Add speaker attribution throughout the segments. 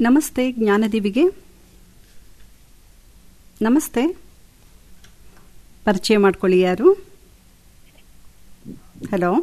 Speaker 1: ನಮಸ್ತೆ ಜ್ಞಾನದೇವಿಗೆ ನಮಸ್ತೆ ಪರಿಚಯ ಮಾಡ್ಕೊಳ್ಳಿ ಯಾರು ಹಲೋ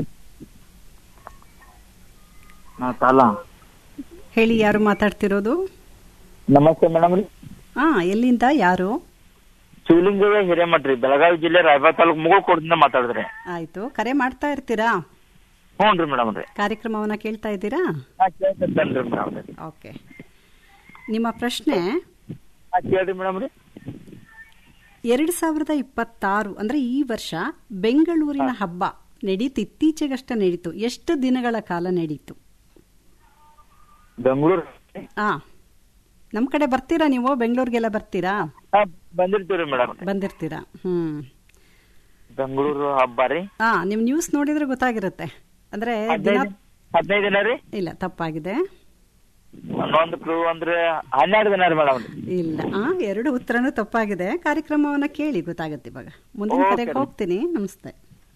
Speaker 2: ಹಾ ಕಾಲ
Speaker 1: ಹೇಳಿ ಯಾರು ಮಾತಾಡ್ತಿರೋದು
Speaker 2: ನಮಸ್ತೆ ಮೇಡಮ್ ರೀ
Speaker 1: ಹಾ ಎಲ್ಲಿಂದ ಯಾರು
Speaker 2: ಶಿವಲಿಂಗವೇ ಹಿರೇಮಠ್ರಿ ಬೆಳಗಾವಿ ಜಿಲ್ಲೆ ರಾಯಬಾಗ್ ತಾಲೂಕು ಮುಗೋಡ್ದಿಂದ ಮಾತಾಡಿದ್ರಿ
Speaker 1: ಆಯ್ತು ಕರೆ ಮಾಡ್ತಾ ಇರ್ತೀರಾ
Speaker 2: ಹ್ಞೂ ರೀ ಮೇಡಮ್ ರೀ
Speaker 1: ಕಾರ್ಯಕ್ರಮವನ್ನ ಕೇಳ್ತಾ ಇದ್ದೀರಾ
Speaker 2: ಹಾ ಕೇಳ್ತಿರ್ತೇನೆ ರೀ ಮೇಡಮ್ ರೀ
Speaker 1: ಓಕೆ ನಿಮ್ಮ ಪ್ರಶ್ನೆ
Speaker 2: ಹಾ ಕೇಳ್ರಿ ಮೇಡಮ್ ರೀ
Speaker 1: ಎರಡು ಸಾವಿರದ ಇಪ್ಪತ್ತಾರು ಅಂದ್ರೆ ಈ ವರ್ಷ ಬೆಂಗಳೂರಿನ ಹಬ್ಬ ನಡೀತು ಇತ್ತೀಚೆಗಷ್ಟೇ ನಡೀತು ಎಷ್ಟು ದಿನಗಳ ಕಾಲ ನಡೀತು
Speaker 2: ಬೆಂಗಳೂರು
Speaker 1: ಆ ನಮ್ಮ ಕಡೆ ಬರ್ತೀರಾ ನೀವು ಬೆಂಗಳೂರಿಗೆಲ್ಲ ಬರ್ತೀರಾ
Speaker 2: ಹಾ ಬಂದಿರ್ತೀವಿ ಮೇಡಮ್
Speaker 1: ಬಂದಿರ್ತೀರಾ ಹ್ಮ್
Speaker 2: ಬೆಂಗಳೂರು ಹಬ್ಬ ರೀ
Speaker 1: ಆ ನಿಮ್ ನ್ಯೂಸ್ ನೋಡಿದ್ರೆ ಗೊತ್ತಾಗಿರುತ್ತೆ ಅಂದ್ರೆ ದಿನ
Speaker 2: ಹದಿನೈದು ಹದಿನೈದು ದಿನ ರೀ
Speaker 1: ಇಲ್ಲ ತಪ್ಪಾಗಿದೆ
Speaker 2: ಇನ್ನೊಂದು ಕ್ರೂ ಅಂದ್ರೆ ಹನ್ನೆರಡು ದಿನ ರೀ ಮೇಡಮ್ ರೀ
Speaker 1: ಇಲ್ಲ ಆ ಎರಡು ಉತ್ತರನೂ ತಪ್ಪಾಗಿದೆ ಕಾರ್ಯಕ್ರಮವನ್ನ ಕೇಳಿ ಗೊತ್ತಾಗುತ್ತೆ ಇವಾಗ ಮುಂದಿನ
Speaker 2: ಓಕೆ
Speaker 1: ಕರೆಗೆ
Speaker 2: ರೀ.
Speaker 1: ಹೋಗ್ತೀನಿ ನಮಸ್ತೆ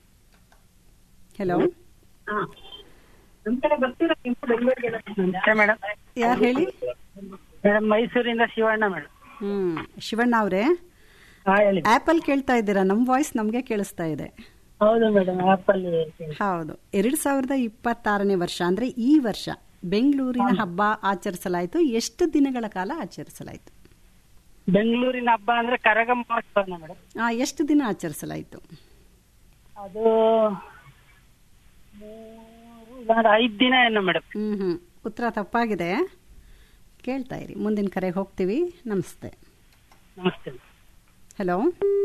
Speaker 1: ಹಲೋ
Speaker 3: ಮೇಡಮ್
Speaker 1: ಯಾರು ಹೇಳಿ
Speaker 3: ಮೇಡಮ್ ಮೈಸೂರಿಂದ ಶಿವಣ್ಣ ಮೇಡಮ್
Speaker 1: ಹ್ಮ್ ಶಿವಣ್ಣ ಅವರೇ
Speaker 3: ಹಾ ಹೇಳಿ
Speaker 1: ಆಪಲ್ ಕೇಳ್ತಾ ಇದ್ದೀರಾ ನಮ್ ವಾಯ್ಸ್ ನಮ್ಗೆ ಕೇಳಿಸ್ತಾ ಇದೆ
Speaker 3: ಹೌದು ಮೇಡಮ್ ಆಪಲ್
Speaker 1: ಹೌದು ಎರಡ್ ಸಾವಿರದ ಇಪ್ಪತ್ತಾರನೇ ವರ್ಷ ಅಂದ್ರೆ ಈ ವರ್ಷ ಬೆಂಗಳೂರಿನ ಹಬ್ಬ ಆಚರಿಸಲಾಯಿತು ಎಷ್ಟು ದಿನಗಳ ಕಾಲ ಆಚರಿಸಲಾಯಿತು
Speaker 3: ಬೆಂಗಳೂರಿನ ಹಬ್ಬ ಅಂದ್ರೆ ಕರಗ ಮಹೋತ್ಸವನ ಮೇಡಮ್
Speaker 1: ಆ ಎಷ್ಟು ದಿನ ಆಚರಿಸಲಾಯಿತು
Speaker 3: ಅದು ಮೂರು ಇಲ್ಲಾಂದ್ರೆ ಐದ್ ದಿನ ಏನು ಮೇಡಮ್
Speaker 1: ಹ್ಮ್ ಹ್ಮ್ ಉತ್ತರ ತಪ್ಪಾಗಿದೆ ಕೇಳ್ತಾ ಇರಿ ಮುಂದಿನ ಕರೆಗೆ ಹೋಗ್ತೀವಿ ನಮಸ್ತೆ
Speaker 3: ನಮಸ್ತೆ
Speaker 1: ಹಲೋ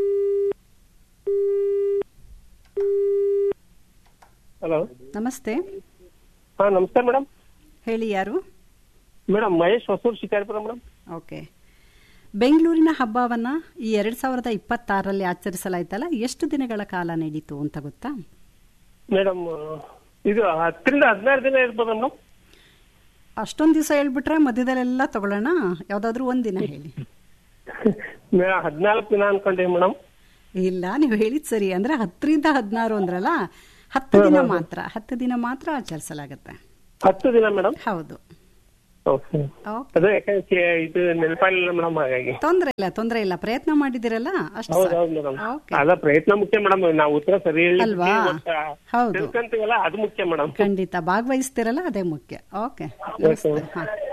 Speaker 4: ಹಲೋ
Speaker 1: ನಮಸ್ತೆ
Speaker 4: ಹಾ ನಮಸ್ತೆ ಮೇಡಮ್
Speaker 1: ಹೇಳಿ ಯಾರು
Speaker 4: madam Mahesh Hosur Shikaripura madam
Speaker 1: okay ಬೆಂಗಳೂರಿನ ಹಬ್ಬವನ್ನ ಈ ಎರಡ್ ಸಾವಿರದ ಇಪ್ಪತ್ತಾರರಲ್ಲಿ ಆಚರಿಸಲಾಯ್ತಲ್ಲ ಎಷ್ಟು ದಿನಗಳ ಕಾಲ ನಡೀತು ಅಂತ ಗೊತ್ತಾ
Speaker 4: ಮೇಡಮ್ ಇದು ಹತ್ತರಿಂದ ಹದಿನಾರು ದಿನ ಇರ್ಬೋದಾ ಮೇಡಮ್
Speaker 1: ಅಷ್ಟೊಂದು ದಿವಸ ಹೇಳ್ಬಿಟ್ರೆ ಮಧ್ಯದಲ್ಲೆಲ್ಲ ತಗೊಳ್ಳೋಣ ಯಾವ್ದಾದ್ರು ಒಂದ್ ದಿನ ಹೇಳಿ
Speaker 4: ಹದಿನಾಲ್ಕು ದಿನ ಅನ್ಕೊಂಡೆ ಮೇಡಮ್
Speaker 1: ಇಲ್ಲ ನೀವು ಹೇಳಿದ್ ಸರಿ ಅಂದ್ರೆ ಹತ್ತರಿಂದ ಹದಿನಾರು ಅಂದ್ರಲ್ಲ ಹತ್ತು ದಿನ ಮಾತ್ರ ಹತ್ತು ದಿನ ಮಾತ್ರ ಆಚರಿಸಲಾಗತ್ತೆ
Speaker 4: ಹತ್ತು ದಿನ ಮೇಡಮ್
Speaker 1: ಹೌದು
Speaker 4: ಓಕೆ
Speaker 1: ಓಕೆ
Speaker 4: ಅದೇ ಯಾಕಂದ್ರೆ ಇದು ನೆನಪಾಗಿಲ್ಲ ಮೇಡಮ್ ಹಾಗಾಗಿ
Speaker 1: ತೊಂದ್ರೆ ಇಲ್ಲ ತೊಂದ್ರೆ ಇಲ್ಲ ಪ್ರಯತ್ನ ಮಾಡಿದಿರಲ್ಲ ಅಷ್ಟು
Speaker 4: ಹೌದು
Speaker 1: ಸಾಕು.
Speaker 4: ಹೌದು ಮೇಡಮ್
Speaker 1: ಓಕೆ
Speaker 4: ಅದ ಪ್ರಯತ್ನ ಮುಖ್ಯ ಮೇಡಮ್ ನಾವು ಉತ್ತರ ಸರಿ ಹೇಳಿ
Speaker 1: ಅಲ್ವಾ? ಹೌದು.
Speaker 4: ತಿಳ್ಕೊಂತೀವಲ್ಲ ಅದು ಮುಖ್ಯ ಮೇಡಮ್
Speaker 1: ಖಂಡಿತ ಭಾಗವಹಿಸ್ತಿರಲ್ಲ ಅದೇ ಮುಖ್ಯ ಓಕೆ ನಮಸ್ತೆ ಹಾ